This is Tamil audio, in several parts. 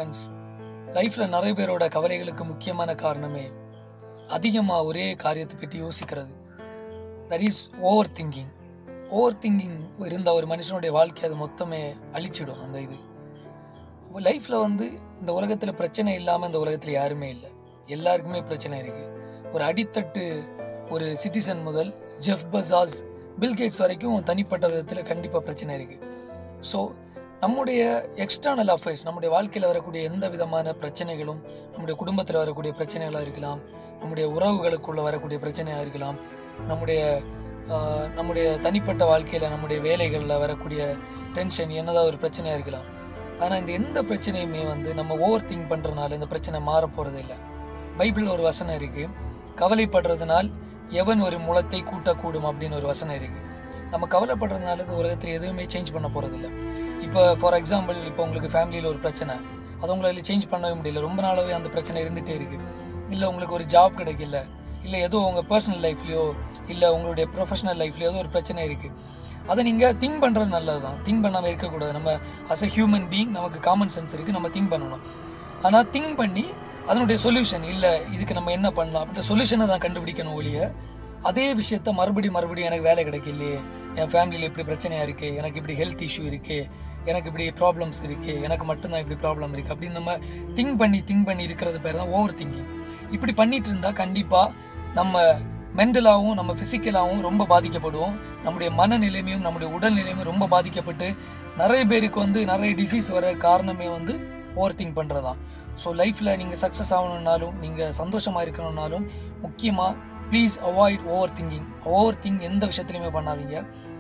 ஃப்ரெண்ட்ஸ் லைஃப்பில் நிறைய பேரோட கவலைகளுக்கு முக்கியமான காரணமே அதிகமாக ஒரே காரியத்தை பற்றி யோசிக்கிறது that is over thinking over thinking இருந்த ஒரு மனுஷனுடைய வாழ்க்கை அது மொத்தமே அழிச்சிடும் அந்த இது லைஃப்பில் வந்து இந்த உலகத்தில் பிரச்சனை இல்லாமல் இந்த உலகத்தில் யாருமே இல்லை எல்லாருக்குமே பிரச்சனை இருக்குது ஒரு அடித்தட்டு ஒரு சிட்டிசன் முதல் ஜெஃப் பசாஸ் பில்கேட்ஸ் வரைக்கும் தனிப்பட்ட விதத்தில் கண்டிப்பாக பிரச்சனை இருக்குது ஸோ நம்முடைய எக்ஸ்டர்னல் அஃபேர்ஸ் நம்முடைய வாழ்க்கையில் வரக்கூடிய எந்த விதமான பிரச்சனைகளும் நம்முடைய குடும்பத்தில் வரக்கூடிய பிரச்சனைகளாக இருக்கலாம் நம்முடைய உறவுகளுக்குள்ள வரக்கூடிய பிரச்சனையாக இருக்கலாம் நம்முடைய ஆஹ், நம்முடைய தனிப்பட்ட வாழ்க்கையில் நம்முடைய வேலைகளில் வரக்கூடிய டென்ஷன் என்னதான் ஒரு பிரச்சனையாக இருக்கலாம் ஆனால் இந்த எந்த பிரச்சனையுமே வந்து நம்ம ஓவர் திங்க் பண்ணுறதுனால இந்த பிரச்சனை மாற போகிறது இல்லை பைபிளில் ஒரு வசனம் இருக்குது கவலைப்படுறதுனால் எவன் ஒரு முளத்தை கூட்டக்கூடும் அப்படின்னு ஒரு வசனம் இருக்குது நம்ம கவலைப்படுறதுனால இந்த உலகத்தில் எதுவுமே சேஞ்ச் பண்ண போகிறதில்ல இப்போ ஃபார் எக்ஸாம்பிள் இப்போ உங்களுக்கு ஃபேமிலியில் ஒரு பிரச்சனை அது உங்களால் சேஞ்ச் பண்ணவே முடியல ரொம்ப நாளாகவே அந்த பிரச்சனை இருந்துகிட்டே இருக்குது இல்லை உங்களுக்கு ஒரு ஜாப் கிடைக்கல இல்லை ஏதோ உங்கள் பர்சனல் லைஃப்லையோ இல்லை உங்களுடைய ப்ரொஃபஷனல் லைஃப்லையோ ஏதோ ஒரு பிரச்சனை இருக்குது அதை நீங்கள் திங்க் பண்ணுறது நல்லது தான் திங்க் பண்ணாமல் இருக்கக்கூடாது நம்ம அஸ் a ஹியூமன் பீயிங் நமக்கு காமன் சென்ஸ் இருக்குது நம்ம திங்க் பண்ணணும் ஆனால் திங்க் பண்ணி அதனுடைய சொல்யூஷன் இல்லை இதுக்கு நம்ம என்ன பண்ணலாம் அந்த சொல்யூஷனை தான் கண்டுபிடிக்கணும் ஒழிய அதே விஷயத்த மறுபடியும் மறுபடியும் எனக்கு வேலை கிடைக்கலையே என் ஃபேமிலியில் இப்படி பிரச்சனையாக இருக்குது எனக்கு இப்படி ஹெல்த் இஷ்யூ இருக்குது எனக்கு இப்படி ப்ராப்ளம்ஸ் இருக்குது எனக்கு மட்டும்தான் இப்படி ப்ராப்ளம் இருக்குது அப்படின்னு நம்ம திங்க் பண்ணி திங்க் பண்ணி இருக்கிறது பேர் தான் ஓவர் திங்கிங் இப்படி பண்ணிட்டு இருந்தால் கண்டிப்பாக நம்ம மென்டலாகவும் நம்ம ஃபிசிக்கலாகவும் ரொம்ப பாதிக்கப்படுவோம் நம்முடைய மனநிலைமையும் நம்முடைய உடல் நிலைமையும் ரொம்ப பாதிக்கப்பட்டு நிறைய பேருக்கு வந்து நிறைய டிசீஸ் வர காரணமே வந்து ஓவர் திங்க் பண்ணுறது தான் ஸோ லைஃப்பில் நீங்கள் சக்ஸஸ் ஆகணுன்னாலும் நீங்கள் சந்தோஷமாக இருக்கணும்னாலும் முக்கியமாக please avoid over thinking over think எந்த விஷயத்துலையுமே பண்ணாதீங்க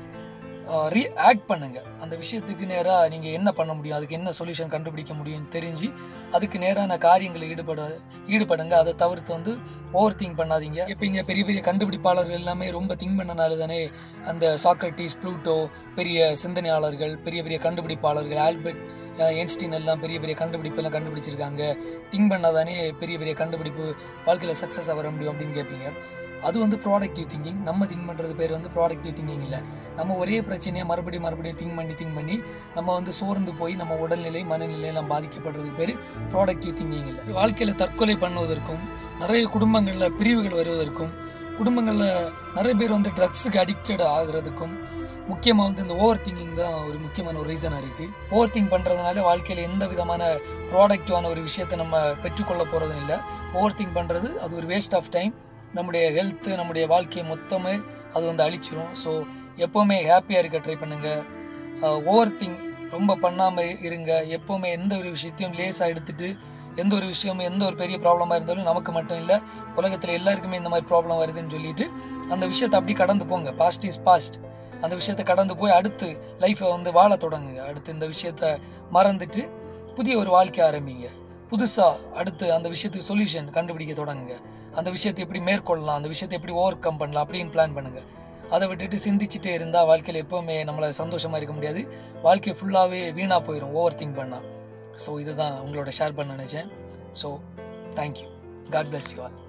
ரீ ஆக்ட் பண்ணுங்க அந்த விஷயத்துக்கு நேராக நீங்கள் என்ன பண்ண முடியும் அதுக்கு என்ன சொல்யூஷன் கண்டுபிடிக்க முடியும்னு தெரிஞ்சு அதுக்கு நேரான காரியங்களில் ஈடுபட ஈடுபடுங்க அதை தவிர்த்து வந்து ஓவர் திங்க் பண்ணாதீங்க இப்போ இங்கே பெரிய பெரிய கண்டுபிடிப்பாளர்கள் எல்லாமே ரொம்ப திங்க் பண்ணனால தானே அந்த சாக்ரட்டிஸ் ப்ளூட்டோ பெரிய சிந்தனையாளர்கள் பெரிய பெரிய கண்டுபிடிப்பாளர்கள் ஆல்பர்ட் என்ஸ்டீன் எல்லாம் பெரிய பெரிய கண்டுபிடிப்பு எல்லாம் கண்டுபிடிச்சிருக்காங்க திங்க் பண்ணாதானே பெரிய பெரிய கண்டுபிடிப்பு வாழ்க்கையில் சக்ஸஸ் வர முடியும் அப்படின்னு கேட்பீங்க அது வந்து ப்ராடக்டிவ் திங்கிங் நம்ம திங்க் பண்ணுறது பேர் வந்து ப்ராடக்டிவ் திங்கிங் இல்லை நம்ம ஒரே பிரச்சனையை மறுபடியும் மறுபடியும் திங்க் பண்ணி திங்க் பண்ணி நம்ம வந்து சோர்ந்து போய் நம்ம உடல்நிலை மனநிலை எல்லாம் பாதிக்கப்படுறதுக்கு பேர் ப்ராடக்டிவ் திங்கிங் இல்லை வாழ்க்கையில் தற்கொலை பண்ணுவதற்கும் நிறைய குடும்பங்களில் பிரிவுகள் வருவதற்கும் குடும்பங்களில் நிறைய பேர் வந்து ட்ரக்ஸுக்கு அடிக்டட் ஆகுறதுக்கும் முக்கியமாக வந்து இந்த ஓவர் திங்கிங் தான் ஒரு முக்கியமான ஒரு ரீசனாக இருக்குது ஓவர் திங்க் பண்ணுறதுனால வாழ்க்கையில் எந்த விதமான ப்ராடக்டிவான ஒரு விஷயத்தை நம்ம பெற்றுக்கொள்ள போகிறதும் இல்லை ஓவர் திங்க் பண்ணுறது அது ஒரு வேஸ்ட் ஆஃப் டைம் நம்முடைய ஹெல்த்து நம்முடைய வாழ்க்கையை மொத்தமே அது வந்து அழிச்சிரும் ஸோ எப்போவுமே ஹாப்பியாக இருக்க ட்ரை பண்ணுங்கள் ஓவர் திங்க் ரொம்ப பண்ணாமல் இருங்க எப்போவுமே எந்த ஒரு விஷயத்தையும் லேஸாக எடுத்துட்டு எந்த ஒரு விஷயமும் எந்த ஒரு பெரிய ப்ராப்ளமாக இருந்தாலும் நமக்கு மட்டும் இல்லை உலகத்தில் எல்லாருக்குமே இந்த மாதிரி ப்ராப்ளம் வருதுன்னு சொல்லிட்டு அந்த விஷயத்தை அப்படி கடந்து போங்க பாஸ்ட் இஸ் பாஸ்ட் அந்த விஷயத்தை கடந்து போய் அடுத்து லைஃப்பை வந்து வாழ தொடங்குங்க அடுத்து இந்த விஷயத்த மறந்துட்டு புதிய ஒரு வாழ்க்கை ஆரம்பிங்க புதுசாக அடுத்து அந்த விஷயத்துக்கு சொல்யூஷன் கண்டுபிடிக்க தொடங்குங்க அந்த விஷயத்தை எப்படி மேற்கொள்ளலாம் அந்த விஷயத்தை எப்படி ஓவர் கம் பண்ணலாம் அப்படின்னு பிளான் பண்ணுங்க அதை விட்டுட்டு சிந்திச்சுட்டே இருந்தால் வாழ்க்கையில் எப்போவுமே நம்மளால் சந்தோஷமாக இருக்க முடியாது வாழ்க்கை ஃபுல்லாகவே வீணாக போயிடும் ஓவர் திங்க் பண்ணால் ஸோ இதுதான் உங்களோட ஷேர் பண்ண நினச்சேன் so thank you God bless you all